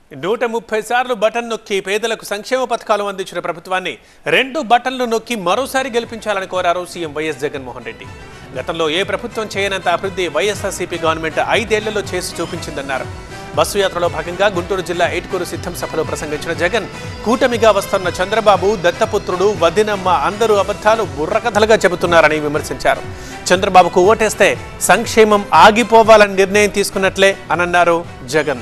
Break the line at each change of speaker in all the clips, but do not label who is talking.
నూట ముప్పై సార్లు బటన్ నొక్కి పేదలకు సంక్షేమ పథకాలు అందించిన ప్రభుత్వాన్ని రెండు బటన్లు నొక్కి మరోసారి గెలిపించాలని కోరారు సీఎం వైఎస్ జగన్మోహన్ రెడ్డి గతంలో ఏ ప్రభుత్వం చేయనంత అభివృద్ధి వైఎస్ఆర్సీపీ గవర్నమెంట్ ఐదేళ్లలో చేసి చూపించిందన్నారు బస్సు యాత్రలో భాగంగా గుంటూరు జిల్లా ఏటుకూరు సిద్ధం సభలో ప్రసంగించిన జగన్ కూటమిగా వస్తున్న చంద్రబాబు దత్తపుత్రుడు వదినమ్మ అందరూ అబద్ధాలు బుర్రకథలుగా చెబుతున్నారని విమర్శించారు చంద్రబాబుకు ఓటేస్తే సంక్షేమం ఆగిపోవాలని నిర్ణయం తీసుకున్నట్లే అనన్నారు జగన్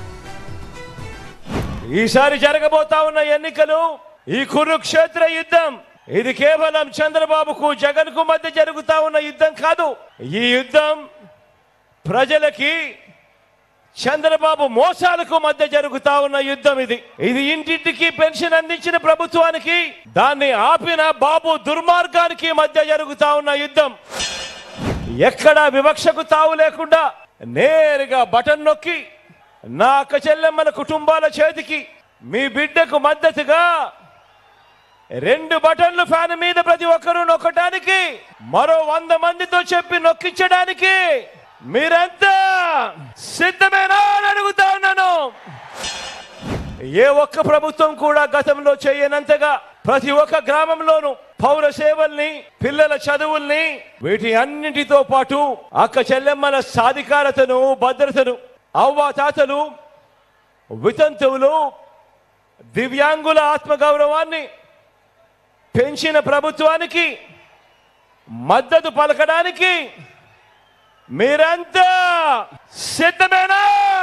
ఈసారి జరగబోతా ఉన్న ఎన్నికలు ఈ కురుక్షేత్ర యుద్ధం ఇది కేవలం చంద్రబాబుకు జగన్ కు మధ్య జరుగుతా ఉన్న యుద్ధం కాదు ఈ యుద్ధం ప్రజలకి చంద్రబాబు మోసాలకు మధ్య జరుగుతా ఉన్న యుద్ధం ఇది ఇది ఇంటింటికి పెన్షన్ అందించిన ప్రభుత్వానికి దాన్ని ఆపిన బాబు దుర్మార్గానికి మధ్య జరుగుతా ఉన్న యుద్ధం ఎక్కడ వివక్షకు తావు లేకుండా నేరుగా బటన్ నొక్కి నా అక్క చెల్లెమ్మల కుటుంబాల చేతికి మీ బిడ్డకు మద్దతుగా రెండు బటన్లు ఫ్యాన్ మీద ప్రతి ఒక్కరూ నొక్కడానికి మరో వంద మందితో చెప్పి నొక్కించడానికి మీరంతా సిద్ధమేనా అని అడుగుతా ఉన్నాను ఏ ఒక్క ప్రభుత్వం కూడా గతంలో చేయనంతగా ప్రతి ఒక్క గ్రామంలోనూ పౌర సేవల్ని పిల్లల చదువుల్ని వీటి అన్నిటితో పాటు అక్క చెల్లెమ్మల సాధికారతను భద్రతను అవ్వ తాతలు వితంతువులు దివ్యాంగుల ఆత్మగౌరవాన్ని పెంచిన ప్రభుత్వానికి మద్దతు పలకడానికి మీరంతా సిద్ధమేనా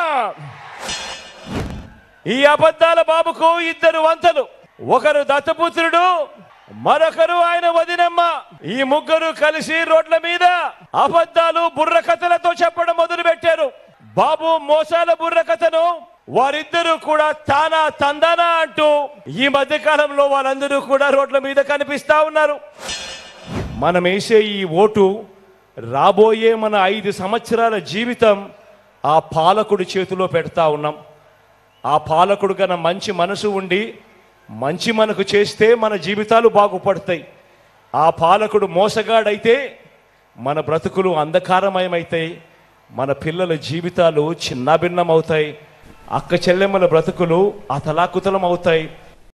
ఈ అబద్ధాల బాబుకు ఇద్దరు వంతలు ఒకరు దత్తపుత్రుడు మరొకరు ఆయన వదినమ్మ ఈ ముగ్గురు కలిసి రోడ్ల మీద అబద్ధాలు బుర్ర కథలతో చెప్పడం మొదలు పెట్టారు బాబు మోసాల బుర్ర కథను వారిద్దరూ కూడా తానా తందానా అంటూ ఈ మధ్య కాలంలో వాళ్ళందరూ కూడా రోడ్ల మీద కనిపిస్తా ఉన్నారు మనం వేసే ఈ ఓటు రాబోయే మన ఐదు సంవత్సరాల జీవితం ఆ పాలకుడి చేతిలో పెడతా ఉన్నాం ఆ పాలకుడు కన్నా మంచి మనసు ఉండి మంచి మనకు చేస్తే మన జీవితాలు బాగుపడతాయి ఆ పాలకుడు మోసగాడైతే మన బ్రతుకులు అంధకారమయమవుతాయి మన పిల్లల జీవితాలు చిన్నాభిన్నం అవుతాయి అక్క చెల్లెమ్మల బ్రతుకులు అతలాకుతలం అవుతాయి